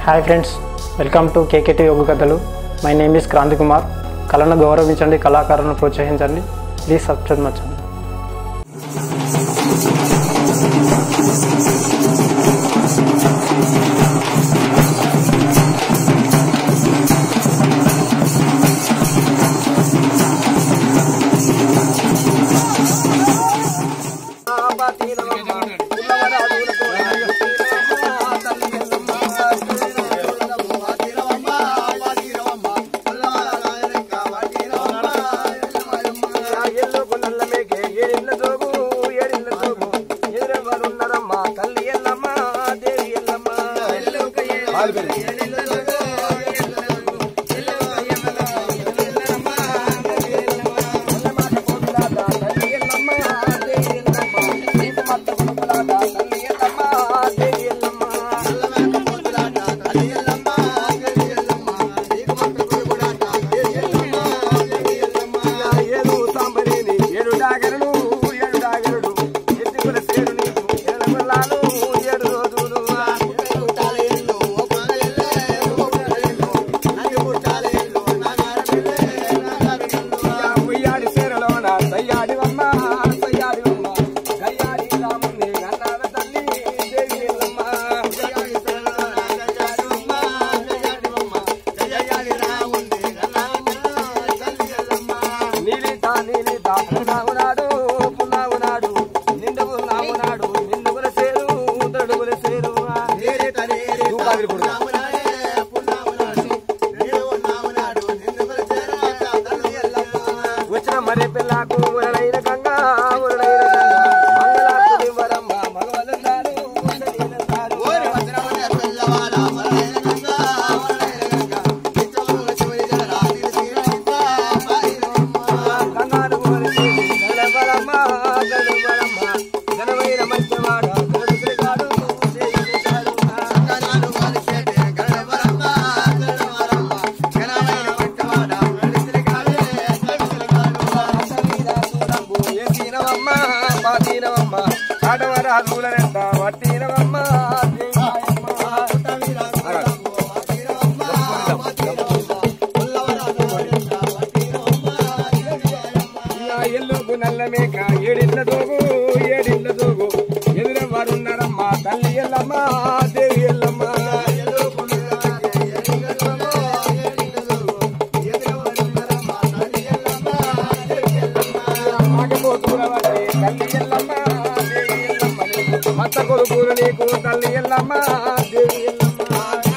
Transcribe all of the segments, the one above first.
Hi friends welcome to KKT yoga కథలు my name is Kranthi Kumar కళను గౌరవించండి కళాకారులను ప్రోత్సహించండి ప్లీజ్ సబ్స్క్రైబ్ మై ఛానల్ వచ్చిన మరే పిల్లకు ఉరడైన గంగా ఉరడైన గంగా మంగళాకు దివరమ్మ మగవలందారు ఉరడైనందారు గంగాను ఉరడేసి గడవరమ్మ గడవరమ్మ గడవైన మధ్యవాడ గడుగురిగాడు సేయుగాడు ఏసినవమ్మ పాతినవమ్మ ఆడవరాజులనెంత వట్టినవమ్మ ఎల్లుకు నల్ల మేక ఏడిళ్ళ దోగు ఏడిళ్ళ దోగు ఎదురెవరున్నారమ్మ తల్లి ఎల్లమ్మ దేవి ఎల్లమ్మ మాకపోతులవరే తల్లి ఎల్లమ్మ దేవి ఎల్లమ్మ మత్త కొడుకులు నీకు తల్లి ఎల్లమ్మ దేవి ఎల్లమ్మ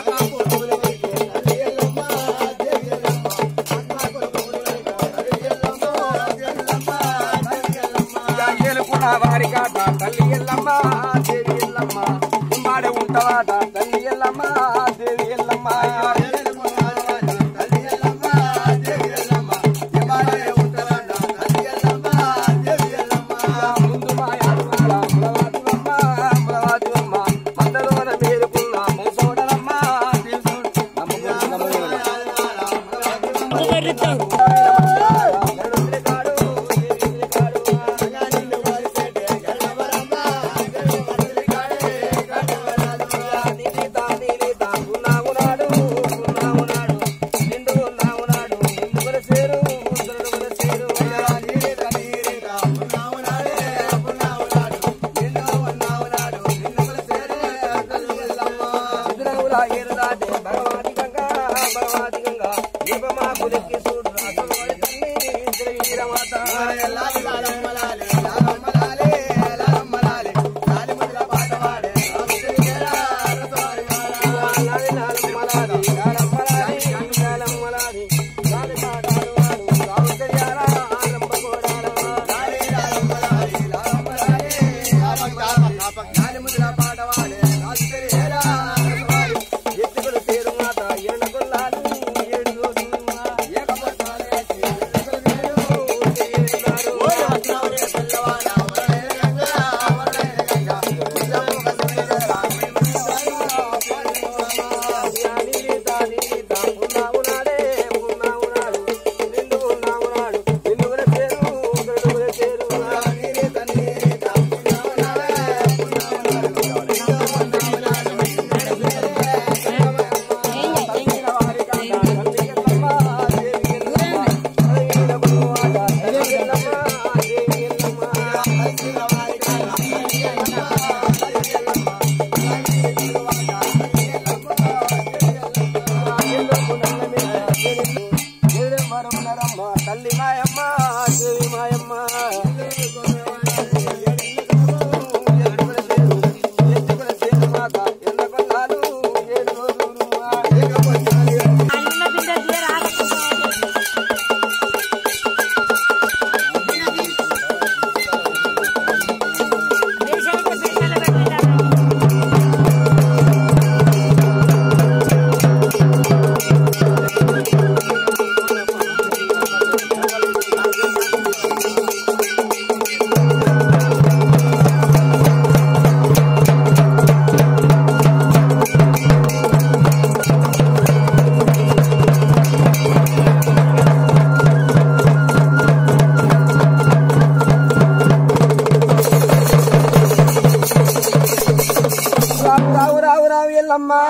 ఏలుకున్న వారి కాట తల్లి ఎల్లమ్మ దేవి ఎల్లమ్మ మాడే ఉంటావాట తల్లి ఎల్లమ్మ దేవి ఎల్లమ్మ ముందు మా యాడువాడ ములవాదువమ్మ ములవాదువమ్మ మందలోన మేలుకున్న మూసోడలమ్మ తెలుసు నమ్ముకున్న భగవాది గంగా భగవాది గంగా దీపమా పులికి చూడు రాసవాడి తల్లి శ్రీ వీరమాత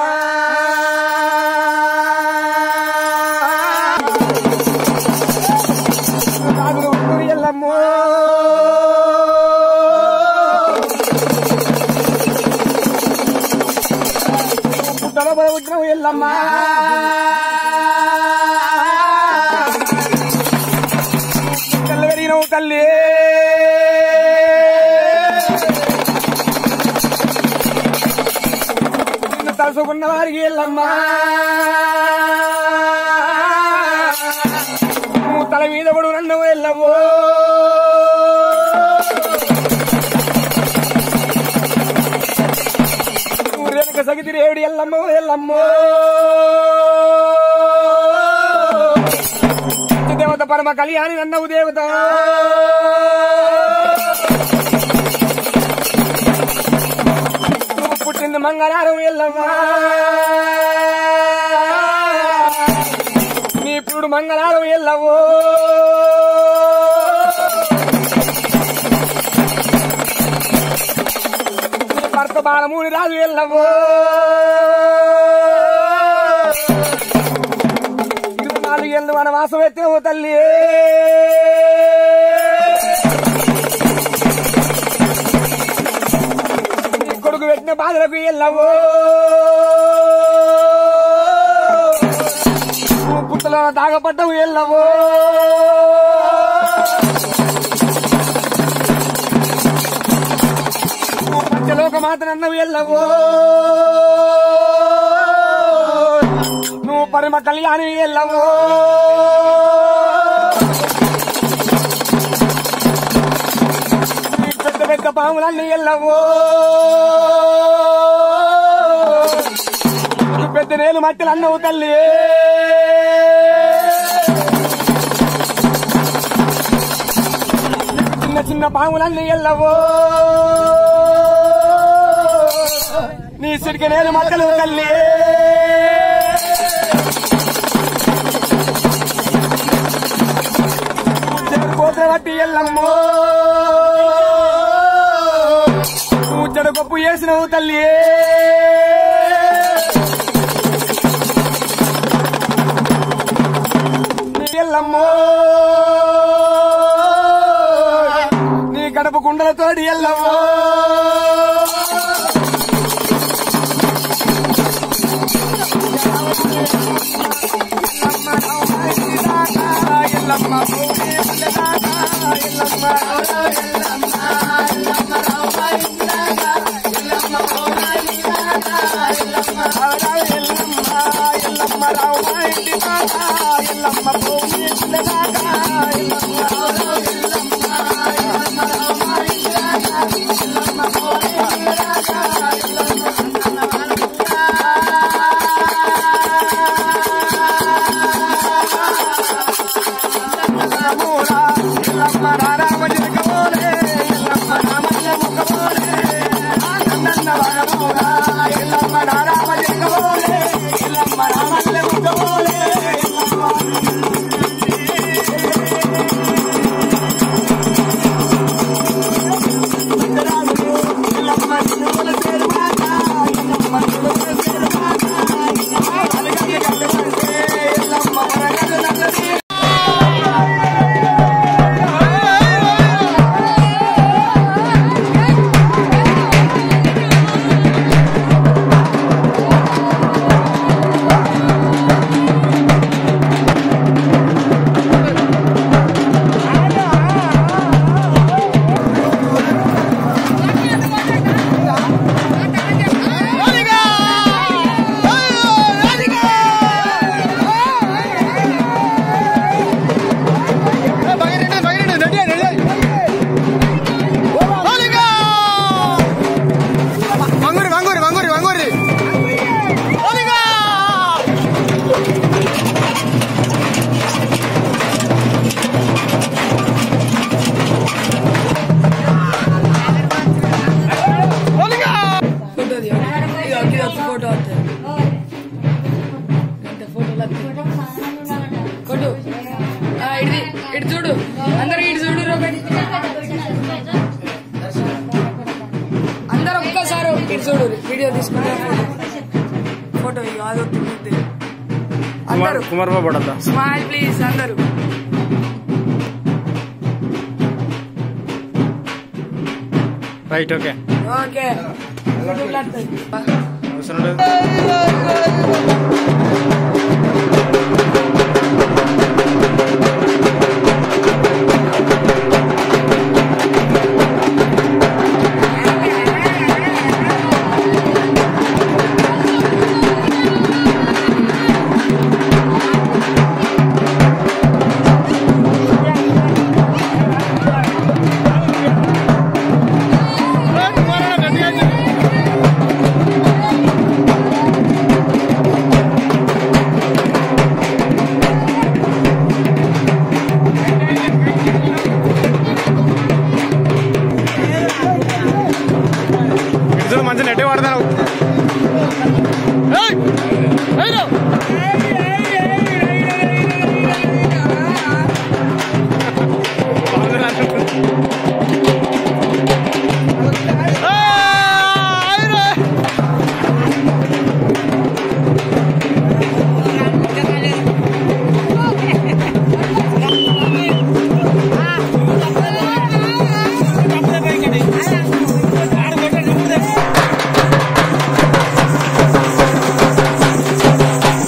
రాజులు ఊరు ఎల్లమ్మో పుట్టల విగ్రహం ఎల్లమ్మా తెల్లగడినవు తల్లి నిన్ను తలుసుకున్న వారికి ఎల్లమ్మా నువ్వు తల మీద పడు నన్ను వెళ్ళవో నువ్వు రేణుక సగితి రేవుడి ఎల్లమ్మో ఎల్లమ్మో దేవత పరమ కళ్యాణి నన్నవు దేవత నువ్వు పుట్టింది మంగళవారం ఎల్లమ్మా నీ పురుడు మంగళవారం ఎల్లవో నీ భర్త బాలమూని రాజు ఎల్లవో ఇరవై నాలుగు ఏళ్ళు వనవాసం ఎత్తేవో తల్లి నీ కొడుకు పెట్టిన బాధలకు ఎల్లవో నువ్వు పుట్టలో దాగపడ్డవు ఎల్లవో నువ్వు పంచలోక మాత్రన్నవు ఎల్లవో నువ్వు పరమ కళ్యాణి ఎల్లవో నీ పెద్ద పెద్ద పాములన్నీ ఎల్లవో నువ్వు పెద్ద నేలు మట్టెలు అన్నవు తల్లి చిన్న చిన్న పాములన్నీ ఎల్లవో నీ సిరిక నేలు మట్టలు తల్లి పోతే బట్టి ఎల్లమ్మో నువ్వు చెడగొప్పు వేసినవు తల్లి నీ ఎల్లమ్మో నీ గడప కుండలతోటి ఎల్లమ్మో ఎల్లమ్మ ఎల్లమ్మ రావు మా ఇంటి దాకా ఎల్లమ్మ పోయి దాకా ఎల్లమ్మ రామోరా ఎల్లమ్మ రామ జగమోలే ఎల్లమ్మ రామయ్య ముఖమోలే ఆనందన్న వరమోరా ఎల్లమ్మ రామ జగమోలే ఎల్లమ్మ రామయ్య ముఖమోలే ఎల్లమ్మ నిన్నుల చేరువాక ఎల్లమ్మ నిన్నుల చేరువాక అలగల్ల గల్ల పడితే ఎల్లమ్మ వరగల్ల నల్లది వంగూరి వంగూరి వంగూరి వంగూరి ఫోటో దిగు. ఇదిగో, ఇదిగో ఫోటో వస్తుంది. ఇంత ఫోటోలు వస్తాయి. కొట్టు. ఆ, ఇటు ఇటు చూడు అందరూ ఇటు చూడు రోబెట్ అందరూ ఒక్కసారి ఇటు చూడు వీడియో తీసుకుంటా ఫోటో ఇక అది వస్తుంది కుమార్ అందరూ కుమార్ బాబు పడద్దా స్మైల్ ప్లీజ్ అందరూ రైట్ ఓకే ఓకే యూట్యూబ్లో వస్తుంది. అవసరం లేదు ఇటు మంచి నెట్టే వాడతారు ఆ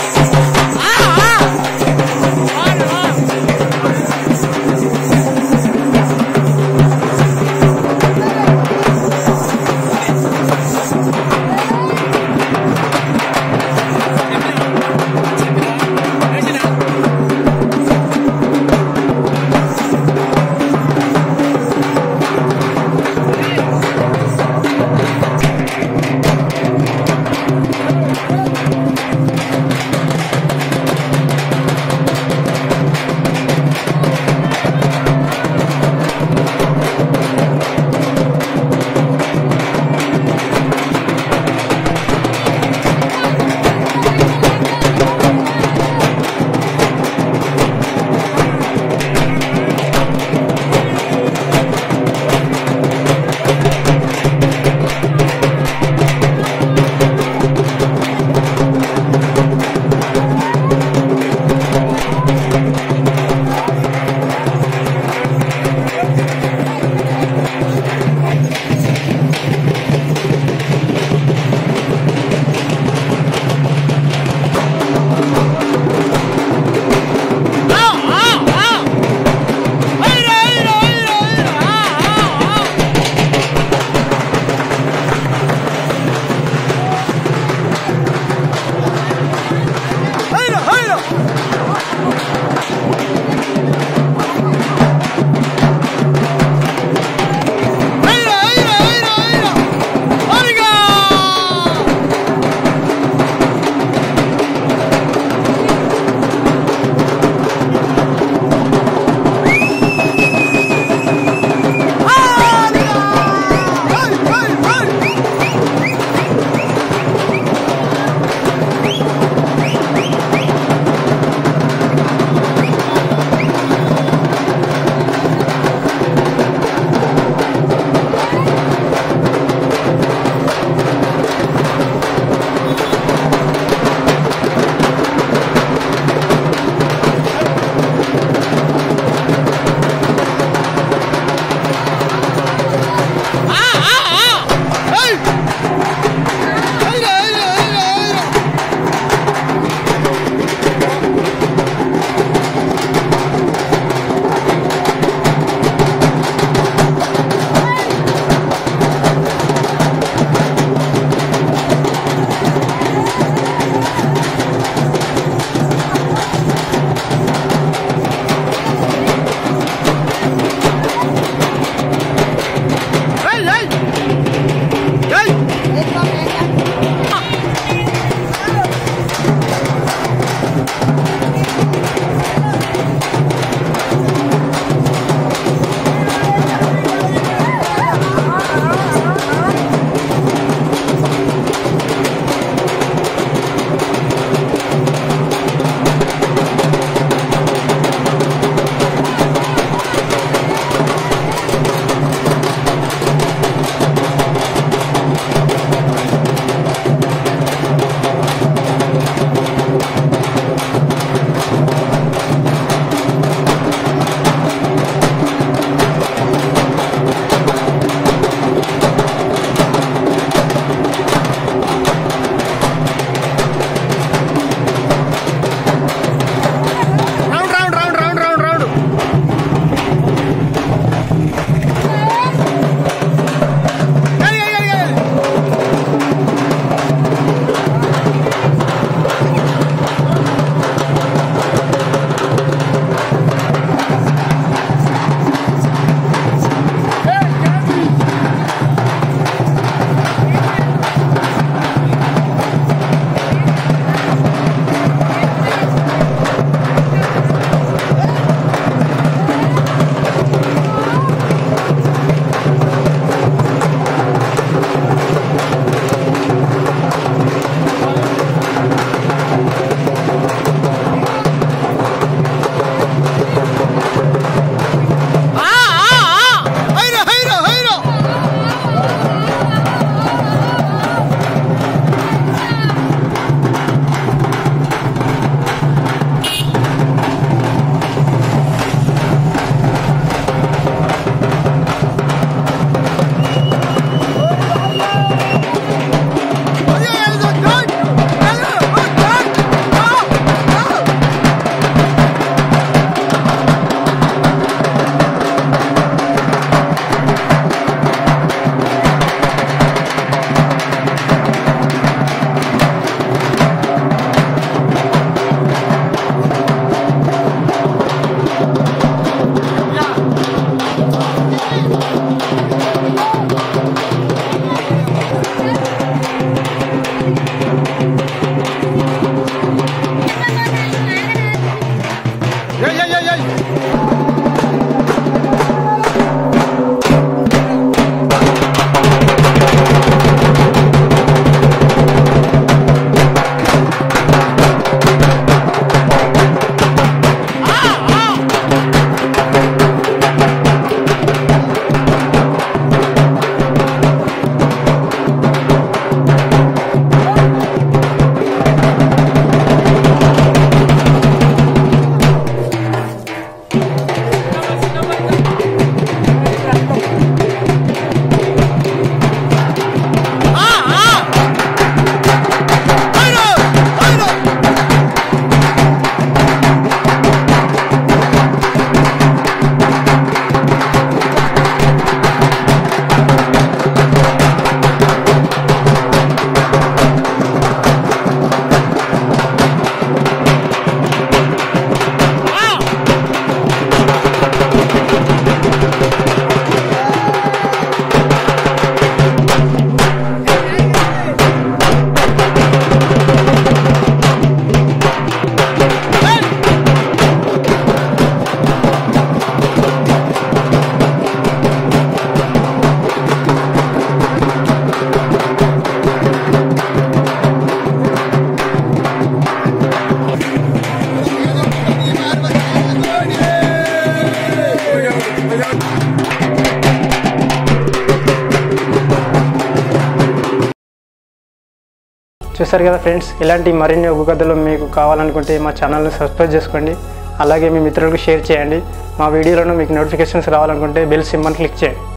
చూసారు కదా ఫ్రెండ్స్ ఇలాంటి మరిన్ని ఒగ్గు కథలు మీకు కావాలనుకుంటే మా ఛానల్ని సబ్స్క్రైబ్ చేసుకోండి అలాగే మీ మిత్రులకు షేర్ చేయండి మా వీడియోలను మీకు నోటిఫికేషన్స్ రావాలనుకుంటే బెల్ సింబల్ క్లిక్ చేయండి